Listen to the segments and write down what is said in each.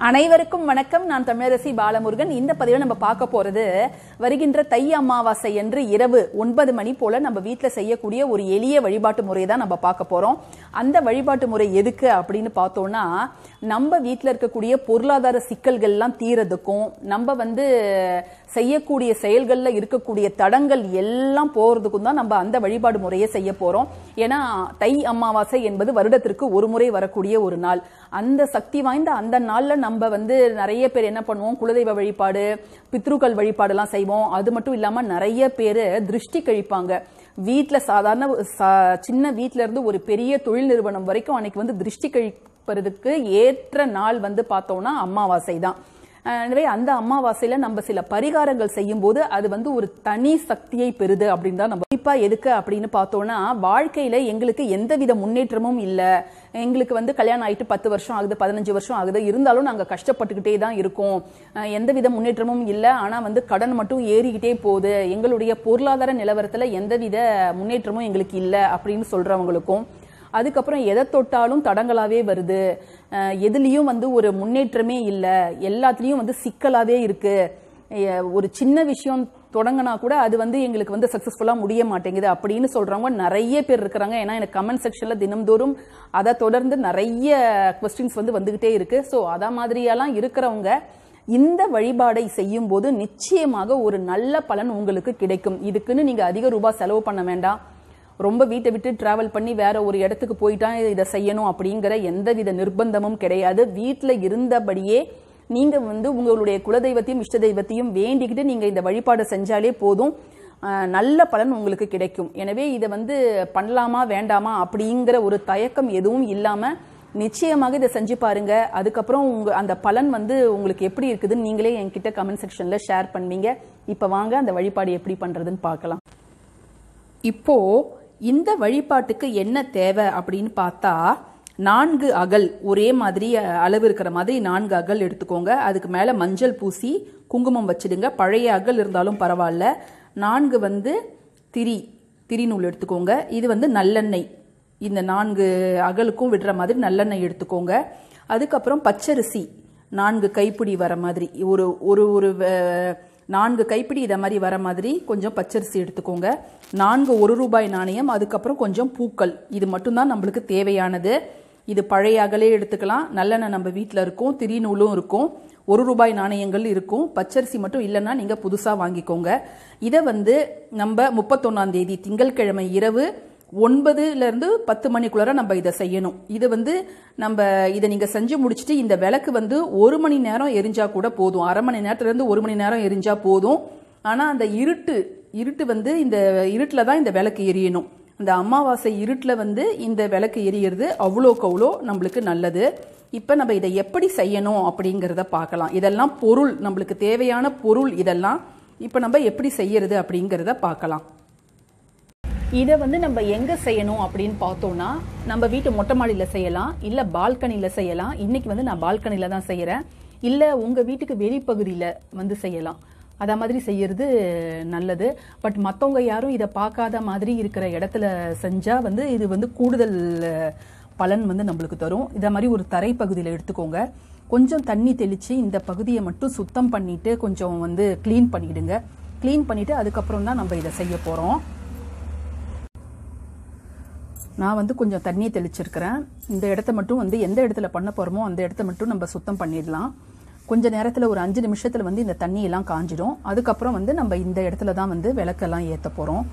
அனைவருக்கும் வணக்கம் நான் தமிழரசி பாலமுருகன் இந்த பதிவில் நம்ம பார்க்க போறது வருகின்ற தை அமாவாசை என்று இரவு ஒன்பது மணி போல நம்ம வீட்டில் செய்யக்கூடிய ஒரு எளிய வழிபாட்டு முறையை தான் நம்ம பார்க்க போறோம் அந்த வழிபாட்டு முறை எதுக்கு அப்படின்னு பார்த்தோம்னா நம்ம வீட்டில் இருக்கக்கூடிய பொருளாதார சிக்கல்கள்லாம் தீரதுக்கும் நம்ம வந்து செய்யக்கூடிய செயல்கள்ல இருக்கக்கூடிய தடங்கள் எல்லாம் போறதுக்கும் தான் நம்ம அந்த வழிபாடு முறையை செய்ய போறோம் ஏன்னா தை அமாவாசை என்பது வருடத்திற்கு ஒரு முறை வரக்கூடிய ஒரு நாள் அந்த சக்தி வாய்ந்த அந்த நாள்ல நம்ம வந்து நிறைய பேர் என்ன பண்ணுவோம் குலதெய்வ வழிபாடு பித்ருக்கள் வழிபாடுலாம் செய்வோம் அது மட்டும் இல்லாம நிறைய பேர் திருஷ்டி கழிப்பாங்க வீட்ல சாதாரண சா- சின்ன வீட்ல இருந்து ஒரு பெரிய தொழில் நிறுவனம் வரைக்கும் அன்னைக்கு வந்து திருஷ்டி கழிப்பதற்கு ஏற்ற நாள் வந்து பார்த்தோம்னா அமாவாசை தான் அஹ் எனவே அந்த அமாவாசையில நம்ம சில பரிகாரங்கள் செய்யும் போது அது வந்து ஒரு தனி சக்தியை பெறுது அப்படின்னு தான் நம்ம குறிப்பா எதுக்கு அப்படின்னு பார்த்தோம்னா வாழ்க்கையில எங்களுக்கு எந்தவித முன்னேற்றமும் இல்ல எங்களுக்கு வந்து கல்யாணம் ஆயிட்டு பத்து வருஷம் ஆகுது பதினஞ்சு வருஷம் ஆகுது இருந்தாலும் நாங்க கஷ்டப்பட்டுக்கிட்டே தான் இருக்கோம் அஹ் எந்தவித முன்னேற்றமும் இல்ல ஆனா வந்து கடன் மட்டும் ஏறிக்கிட்டே போகுது எங்களுடைய பொருளாதார நிலவரத்துல எந்தவித முன்னேற்றமும் எங்களுக்கு இல்ல அப்படின்னு சொல்றவங்களுக்கும் அதுக்கப்புறம் எதை தொட்டாலும் தடங்களாவே வருது அஹ் எதுலயும் வந்து ஒரு முன்னேற்றமே இல்லை எல்லாத்துலயும் வந்து சிக்கலாவே இருக்கு அஹ் ஒரு சின்ன விஷயம் தொடங்கினா கூட அது வந்து எங்களுக்கு வந்து சக்சஸ்ஃபுல்லா முடிய மாட்டேங்குது அப்படின்னு சொல்றவங்க நிறைய பேர் இருக்கிறாங்க ஏன்னா எனக்கு கமெண்ட் செக்ஷன்ல தினம்தோறும் அதை தொடர்ந்து நிறைய கொஸ்டின்ஸ் வந்து வந்துகிட்டே இருக்கு ஸோ அத மாதிரியெல்லாம் இருக்கிறவங்க இந்த வழிபாடை செய்யும் போது நிச்சயமாக ஒரு நல்ல பலன் உங்களுக்கு கிடைக்கும் இதுக்குன்னு நீங்க அதிக ரூபாய் செலவு பண்ண வேண்டாம் ரொம்ப வீட்டை விட்டு டிராவல் பண்ணி வேற ஒரு இடத்துக்கு போயிட்டா இதை செய்யணும் அப்படிங்கிற எந்தவித நிர்பந்தமும் கிடையாது வீட்டில் இருந்தபடியே நீங்க வந்து உங்களுடைய குலதெய்வத்தையும் இஷ்ட தெய்வத்தையும் வேண்டிக்கிட்டு நீங்க இந்த வழிபாடு செஞ்சாலே போதும் அஹ், நல்ல பலன் உங்களுக்கு கிடைக்கும் எனவே இதை வந்து பண்ணலாமா வேண்டாமா அப்படிங்கிற ஒரு தயக்கம் எதுவும் இல்லாம நிச்சயமாக இதை செஞ்சு பாருங்க அதுக்கப்புறம் உங்க அந்த பலன் வந்து உங்களுக்கு எப்படி இருக்குதுன்னு நீங்களே என்கிட்ட கமெண்ட் செக்ஷன்ல ஷேர் பண்ணுவீங்க இப்ப வாங்க அந்த வழிபாடு எப்படி பண்றதுன்னு பார்க்கலாம் இப்போ இந்த வழிபாட்டுக்கு என்ன தேவை அப்படின்னு பார்த்தா நான்கு அகல் ஒரே மாதிரி அஹ், அளவு இருக்கிற மாதிரி நான்கு அகல் எடுத்துக்கோங்க அதுக்கு மேல மஞ்சள் பூசி குங்குமம் வச்சிடுங்க பழைய அகல் இருந்தாலும் பரவாயில்ல நான்கு வந்து திரி திரி நூல் எடுத்துக்கோங்க இது வந்து நல்லெண்ணெய் இந்த நான்கு அகலுக்கும் விடுற மாதிரி நல்லெண்ணெய் எடுத்துக்கோங்க அதுக்கப்புறம் பச்சரிசி நான்கு கைப்பிடி வர மாதிரி ஒரு ஒரு ஒரு அஹ், நான்கு கைப்பிடி இதை மாதிரி வர மாதிரி கொஞ்சம் பச்சரிசி எடுத்துக்கோங்க நான்கு ஒரு ரூபாய் நாணயம் அதுக்கப்புறம் கொஞ்சம் பூக்கள் இது மட்டும்தான் நம்மளுக்கு தேவையானது இது பழைய அகலே எடுத்துக்கலாம் நல்லெண்ணெய் நம்ம வீட்டில் இருக்கும் திரி நூலும் இருக்கும் ஒரு ரூபாய் நாணயங்கள் இருக்கும் பச்சரிசி மட்டும் இல்லைன்னா நீங்கள் புதுசாக வாங்கிக்கோங்க இதை வந்து நம்ம முப்பத்தொன்னாம் தேதி திங்கட்கிழமை இரவு ஒன்பதுல இருந்து பத்து மணிக்குள்ளார நம்ம இதை செய்யணும் இது வந்து நம்ம இதை நீங்க செஞ்சு முடிச்சுட்டு இந்த விளக்கு வந்து ஒரு மணி நேரம் எரிஞ்சா கூட போதும் அரை மணி நேரத்துல இருந்து ஒரு மணி நேரம் எரிஞ்சா போதும் ஆனா அந்த இருட்டு இருட்டு வந்து இந்த இருட்டில் தான் இந்த விளக்கு எரியணும் அந்த அமாவாசை இருட்டில் வந்து இந்த விளக்கு எரியறது அவ்வளோக்கு அவ்வளோ நம்மளுக்கு நல்லது இப்போ நம்ம இதை எப்படி செய்யணும் அப்படிங்கிறத பார்க்கலாம் இதெல்லாம் பொருள் நம்மளுக்கு தேவையான பொருள் இதெல்லாம் இப்போ நம்ம எப்படி செய்யறது அப்படிங்கிறத பார்க்கலாம் இதை வந்து நம்ம எங்க செய்யணும் அப்படின்னு பார்த்தோம்னா நம்ம வீட்டு மொட்டை மாடியில செய்யலாம் இல்ல பால்கனில செய்யலாம் இன்னைக்கு வந்து நான் பால்கனில தான் செய்யறேன் இல்ல உங்க வீட்டுக்கு வெளிப்பகுதியில வந்து செய்யலாம் அத மாதிரி செய்யறது நல்லது பட் மத்தவங்க யாரும் இதை பார்க்காத மாதிரி இருக்கிற இடத்துல செஞ்சா வந்து இது வந்து கூடுதல் அஹ், பலன் வந்து நம்மளுக்கு தரும் இத மாதிரி ஒரு தரை பகுதியில எடுத்துக்கோங்க கொஞ்சம் தண்ணி தெளிச்சு இந்த பகுதியை மட்டும் சுத்தம் பண்ணிட்டு கொஞ்சம் வந்து க்ளீன் பண்ணிடுங்க க்ளீன் பண்ணிட்டு அதுக்கப்புறம் தான் நம்ம இதை செய்ய போறோம் நான் வந்து கொஞ்சம் தண்ணியை தெளிச்சிருக்கிறேன் இந்த இடத்த மட்டும் வந்து எந்த இடத்துல பண்ண போகிறோமோ அந்த இடத்த மட்டும் நம்ம சுத்தம் பண்ணிடலாம் கொஞ்ச நேரத்தில் ஒரு அஞ்சு நிமிஷத்தில் வந்து இந்த தண்ணி எல்லாம் காஞ்சிடும் அதுக்கப்புறம் வந்து நம்ம இந்த இடத்துல தான் வந்து விளக்கெல்லாம் ஏற்ற போகிறோம்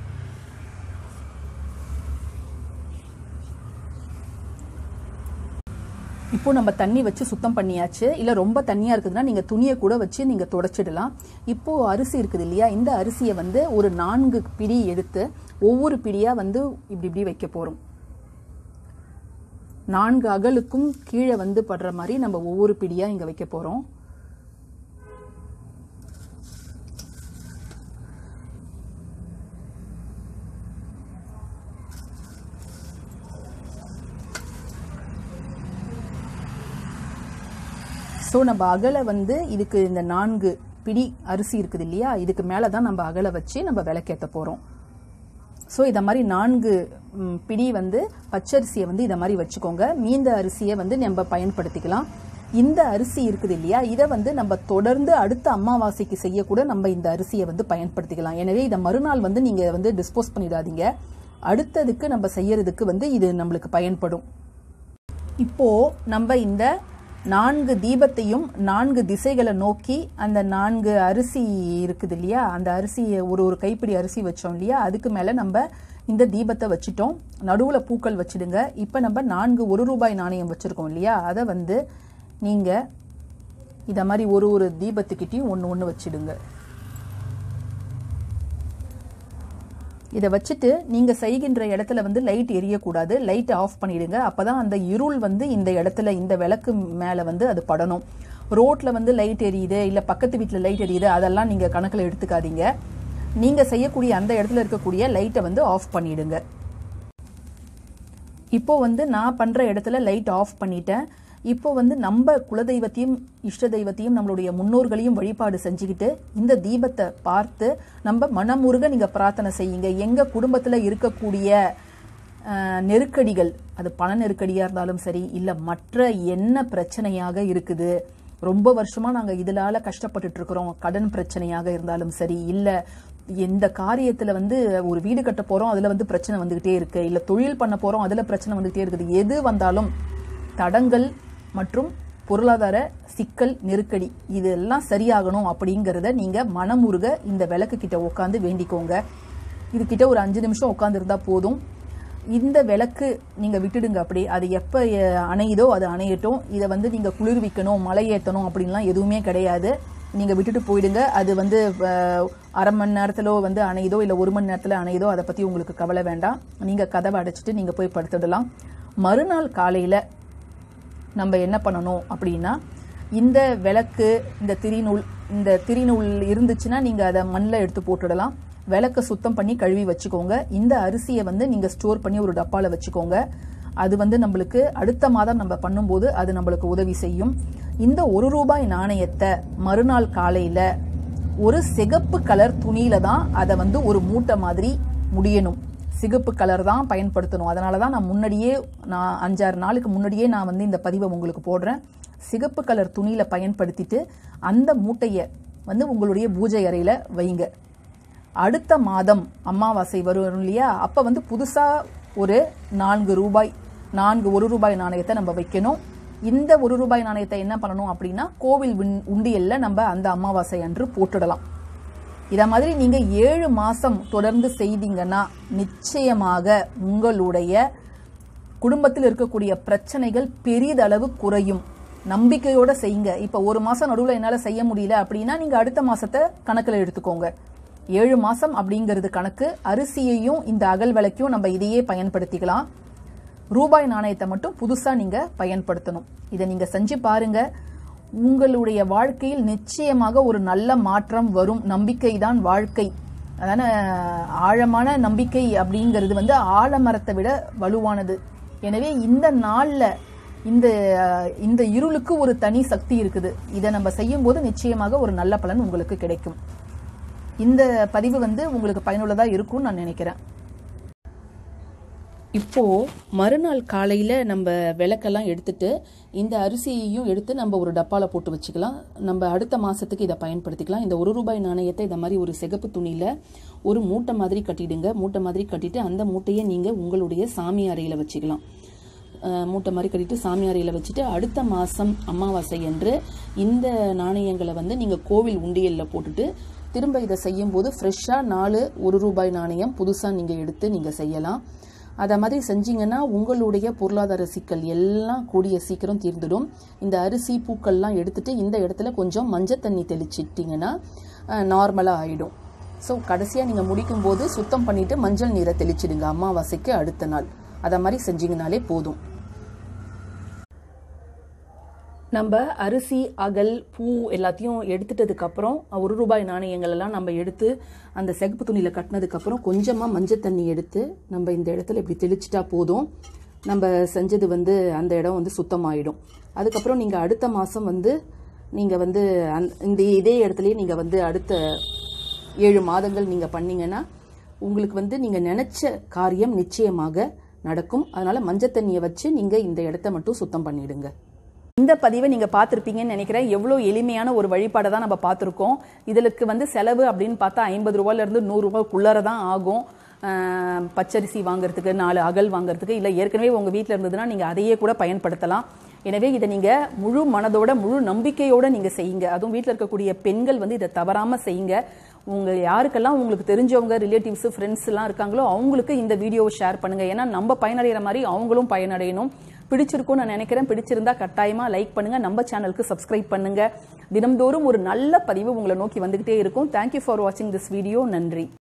இப்போ நம்ம தண்ணி வச்சு சுத்தம் பண்ணியாச்சு இல்ல ரொம்ப தண்ணியா இருக்குதுன்னா நீங்க துணியை கூட வச்சு நீங்க தொடச்சிடலாம் இப்போ அரிசி இருக்குது இல்லையா இந்த அரிசியை வந்து ஒரு நான்கு பிடி எடுத்து ஒவ்வொரு பிடியா வந்து இப்படி இப்படி வைக்க போறோம் நான்கு அகலுக்கும் கீழே வந்து படுற மாதிரி நம்ம ஒவ்வொரு பிடியா இங்க வைக்க போறோம் ஸோ நம்ம அகலை வந்து இதுக்கு இந்த நான்கு பிடி அரிசி இருக்குது இல்லையா இதுக்கு மேலே தான் நம்ம அகலை வச்சு நம்ம விளக்கேற்ற போகிறோம் ஸோ இதை மாதிரி நான்கு ம், பிடி வந்து பச்சரிசியை வந்து இதை மாதிரி வச்சுக்கோங்க மீந்த அரிசியை வந்து நம்ம பயன்படுத்திக்கலாம் இந்த அரிசி இருக்குது இல்லையா இதை வந்து நம்ம தொடர்ந்து அடுத்த அமாவாசைக்கு செய்யக்கூட நம்ம இந்த அரிசியை வந்து பயன்படுத்திக்கலாம் எனவே இதை மறுநாள் வந்து நீங்க வந்து டிஸ்போஸ் பண்ணிடாதீங்க அடுத்ததுக்கு நம்ம செய்யறதுக்கு வந்து இது நம்மளுக்கு பயன்படும் இப்போ நம்ம இந்த நான்கு தீபத்தையும் நான்கு திசைகளை நோக்கி அந்த நான்கு அரிசி இருக்குது இல்லையா அந்த அரிசியை ஒரு ஒரு கைப்பிடி அரிசி வச்சோம் இல்லையா அதுக்கு மேல நம்ம இந்த தீபத்தை வச்சுட்டோம் நடுவுல பூக்கள் வச்சிடுங்க இப்ப நம்ம நான்கு ஒரு ரூபாய் நாணயம் வச்சிருக்கோம் இல்லையா அதை வந்து நீங்க இத மாதிரி ஒரு ஒரு தீபத்துக்கிட்டையும் ஒன்று ஒன்று வச்சிடுங்க இதை வச்சுட்டு நீங்க செய்கின்ற இடத்துல வந்து லைட் எரியக்கூடாது லைட் ஆஃப் பண்ணிடுங்க அப்பதான் அந்த இருள் வந்து இந்த இடத்துல இந்த விளக்கு மேல வந்து அது படணும் ரோட்ல வந்து லைட் எரியுது இல்ல பக்கத்து வீட்டுல லைட் எரியுது அதெல்லாம் நீங்க கணக்குல எடுத்துக்காதீங்க நீங்க செய்யக்கூடிய அந்த இடத்துல இருக்கக்கூடிய லைட்டை வந்து ஆஃப் பண்ணிடுங்க இப்போ வந்து நான் பண்ற இடத்துல லைட் ஆஃப் பண்ணிட்டேன் இப்போ வந்து நம்ம குலதெய்வத்தையும் இஷ்ட தெய்வத்தையும் நம்மளுடைய முன்னோர்களையும் வழிபாடு செஞ்சுக்கிட்டு இந்த தீபத்தை பார்த்து நம்ம மனமுருக நீங்க பிரார்த்தனை செய்யுங்க எங்க குடும்பத்துல இருக்கக்கூடிய அஹ், நெருக்கடிகள் அது பண நெருக்கடியா இருந்தாலும் சரி இல்ல மற்ற என்ன பிரச்சனையாக இருக்குது ரொம்ப வருஷமா நாங்க இதனால கஷ்டப்பட்டுட்டு இருக்கிறோம் கடன் பிரச்சனையாக இருந்தாலும் சரி இல்ல எந்த காரியத்துல வந்து ஒரு வீடு கட்ட போறோம் அதுல வந்து பிரச்சனை வந்துகிட்டே இருக்கு இல்ல தொழில் பண்ண போறோம் அதுல பிரச்சனை வந்துகிட்டே இருக்குது எது வந்தாலும் தடங்கள் மற்றும் பொருளாதார சிக்கல் நெருக்கடி இதெல்லாம் சரியாகணும் அப்படிங்கறத நீங்க மனமுருக இந்த விளக்கு கிட்ட உட்காந்து வேண்டிக்கோங்க இது கிட்ட ஒரு அஞ்சு நிமிஷம் உட்கார்ந்து இருந்தா போதும் இந்த விளக்கு நீங்க விட்டுடுங்க அப்படி அது எப்ப அஹ், அணையுதோ அது அணையட்டும் இதை வந்து நீங்க குளிர்விக்கணும் மலை ஏத்தணும் அப்படின்லாம் எதுவுமே கிடையாது நீங்க விட்டுட்டு போயிடுங்க அது வந்து அஹ், அரை மணி நேரத்திலோ வந்து அணையுதோ இல்ல ஒரு மணி நேரத்துல அணையுதோ அதை பத்தி உங்களுக்கு கவலை வேண்டாம் நீங்க கதவை அடைச்சிட்டு நீங்க போய் படுத்துடலாம் மறுநாள் காலையில நம்ம என்ன பண்ணணும் அப்படின்னா இந்த விளக்கு இந்த திரிநூல் இந்த திரிநூல் இருந்துச்சுன்னா நீங்க அதை மண்ணில் எடுத்து போட்டுடலாம் விளக்க சுத்தம் பண்ணி கழுவி வச்சுக்கோங்க இந்த அரிசியை வந்து நீங்க ஸ்டோர் பண்ணி ஒரு டப்பால வச்சுக்கோங்க அது வந்து நம்மளுக்கு அடுத்த மாதம் நம்ம பண்ணும்போது அது நம்மளுக்கு உதவி செய்யும் இந்த ஒரு ரூபாய் நாணயத்தை மறுநாள் காலையில ஒரு சிகப்பு கலர் துணியில தான் அதை வந்து ஒரு மூட்டை மாதிரி முடியணும் சிகப்பு கலர் தான் பயன்படுத்தணும் அதனால தான் நான் முன்னாடியே நான் அஞ்சாறு நாளுக்கு முன்னாடியே நான் வந்து இந்த பதிவை உங்களுக்கு போடுறேன் சிகப்பு கலர் துணியில பயன்படுத்திட்டு அந்த மூட்டையை வந்து உங்களுடைய பூஜை அறையில வைங்க அடுத்த மாதம் அமாவாசை வரும் இல்லையா அப்ப வந்து புதுசா ஒரு நான்கு ரூபாய் நான்கு ஒரு ரூபாய் நாணயத்தை நம்ம வைக்கணும் இந்த ஒரு ரூபாய் நாணயத்தை என்ன பண்ணணும் அப்படின்னா கோவில் விண்- உண்டியல்ல நம்ம அந்த அமாவாசை அன்று போட்டுடலாம் இத மாதிரி நீங்க ஏழு மாசம் தொடர்ந்து செய்தீங்கன்னா நிச்சயமாக உங்களுடைய குடும்பத்தில் இருக்கக்கூடிய பிரச்சனைகள் பெரிதளவு குறையும் நம்பிக்கையோட செய்யுங்க இப்ப ஒரு மாசம் நடுவுல என்னால செய்ய முடியல அப்படின்னா நீங்க அடுத்த மாசத்தை கணக்குல எடுத்துக்கோங்க ஏழு மாசம் அப்படிங்கிறது கணக்கு அரிசியையும் இந்த அகல் விளக்கையும் நம்ம இதையே பயன்படுத்திக்கலாம் ரூபாய் நாணயத்தை மட்டும் புதுசா நீங்க பயன்படுத்தணும் இதை நீங்க செஞ்சு பாருங்க உங்களுடைய வாழ்க்கையில் நிச்சயமாக ஒரு நல்ல மாற்றம் வரும் நம்பிக்கை தான் வாழ்க்கை அதான ஆழமான நம்பிக்கை அப்படிங்கிறது வந்து ஆலமரத்தை விட வலுவானது எனவே இந்த நாள்ல இந்த அஹ், இந்த இருளுக்கு ஒரு தனி சக்தி இருக்குது இதை நம்ம செய்யும் போது நிச்சயமாக ஒரு நல்ல பலன் உங்களுக்கு கிடைக்கும் இந்த பதிவு வந்து உங்களுக்கு பயனுள்ளதா இருக்கும்னு நான் நினைக்கிறேன் இப்போ மறுநாள் காலையில நம்ம விளக்கெல்லாம் எடுத்துட்டு இந்த அரிசியையும் எடுத்து நம்ம ஒரு டப்பால போட்டு வச்சுக்கலாம் நம்ம அடுத்த மாசத்துக்கு இதை பயன்படுத்திக்கலாம் இந்த ஒரு ரூபாய் நாணயத்தை இந்த மாதிரி ஒரு சிகப்பு துணியில ஒரு மூட்டை மாதிரி கட்டிடுங்க மூட்டை மாதிரி கட்டிட்டு அந்த மூட்டையை நீங்க உங்களுடைய சாமி அறையில வச்சுக்கலாம் அஹ் மூட்டை மாதிரி கட்டிட்டு சாமி அறையில வச்சுட்டு அடுத்த மாசம் அமாவாசை என்று இந்த நாணயங்களை வந்து நீங்க கோவில் உண்டியல்ல போட்டுட்டு திரும்ப இதை செய்யும் போது ஃப்ரெஷ்ஷா நாலு ஒரு ரூபாய் நாணயம் புதுசா நீங்க எடுத்து நீங்க செய்யலாம் அதை மாதிரி செஞ்சீங்கன்னா உங்களுடைய பொருளாதார சிக்கல் எல்லாம் கூடிய சீக்கிரம் தீர்ந்துடும் இந்த அரிசி பூக்கள்லாம் எடுத்துட்டு இந்த இடத்துல கொஞ்சம் மஞ்சள் தண்ணி தெளிச்சிட்டிங்கன்னா நார்மலாக ஆயிடும் ஸோ கடைசியாக நீங்கள் முடிக்கும்போது சுத்தம் பண்ணிட்டு மஞ்சள் நீரை தெளிச்சிடுங்க அமாவாசைக்கு அடுத்த நாள் அதை மாதிரி செஞ்சீங்கனாலே போதும் நம்ம அரிசி அகல் பூ எல்லாத்தையும் எடுத்துட்டதுக்கு அப்புறம் ஒரு ரூபாய் நாணயங்கள் எல்லாம் நம்ம எடுத்து அந்த சிகப்பு துணியில கட்டினதுக்கு அப்புறம் கொஞ்சமா மஞ்சள் தண்ணி எடுத்து நம்ம இந்த இடத்துல இப்படி தெளிச்சிட்டா போதும் நம்ம செஞ்சது வந்து அந்த இடம் வந்து சுத்தமாயிடும் அதுக்கப்புறம் நீங்க அடுத்த மாசம் வந்து நீங்க வந்து அந்த- இந்த இதே இடத்துலயே நீங்க வந்து அடுத்த ஏழு மாதங்கள் நீங்க பண்ணீங்கன்னா உங்களுக்கு வந்து நீங்க நினைச்ச காரியம் நிச்சயமாக நடக்கும் அதனால மஞ்சள் தண்ணியை வச்சு நீங்க இந்த இடத்த மட்டும் சுத்தம் பண்ணிடுங்க இந்த பதிவை நீங்க பார்த்திருப்பீங்கன்னு நினைக்கிறேன் எவ்வளவு எளிமையான ஒரு வழிபாடை தான் நம்ம பார்த்திருக்கோம் இதற்கு வந்து செலவு அப்படின்னு பார்த்தா ஐம்பது ரூபாயில இருந்து நூறு ரூபாய்க்குள்ளார தான் ஆகும் ஆஹ் பச்சரிசி வாங்குறதுக்கு நாலு அகல் வாங்குறதுக்கு இல்லை ஏற்கனவே உங்க வீட்டில் இருந்ததுன்னா நீங்க அதையே கூட பயன்படுத்தலாம் எனவே இதை நீங்க முழு மனதோட முழு நம்பிக்கையோட நீங்க செய்யுங்க அதுவும் வீட்டில் இருக்கக்கூடிய பெண்கள் வந்து இதை தவறாம செய்யுங்க உங்க யாருக்கெல்லாம் உங்களுக்கு தெரிஞ்சவங்க ரிலேட்டிவ்ஸ் ஃப்ரெண்ட்ஸ் எல்லாம் இருக்காங்களோ அவங்களுக்கு இந்த வீடியோவை ஷேர் பண்ணுங்க ஏன்னா நம்ம பயனடைகிற மாதிரி அவங்களும் பயனடையணும் பிடிச்சிருக்கும் நான் நினைக்கிறேன் பிடிச்சிருந்தா கட்டாயமா லைக் பண்ணுங்க நம்ம சேனலுக்கு சப்ஸ்கிரைப் பண்ணுங்க தினம்தோறும் ஒரு நல்ல பதிவு உங்களை நோக்கி வந்துகிட்டே இருக்கும் தேங்க்யூ ஃபார் வாட்சிங் திஸ் வீடியோ நன்றி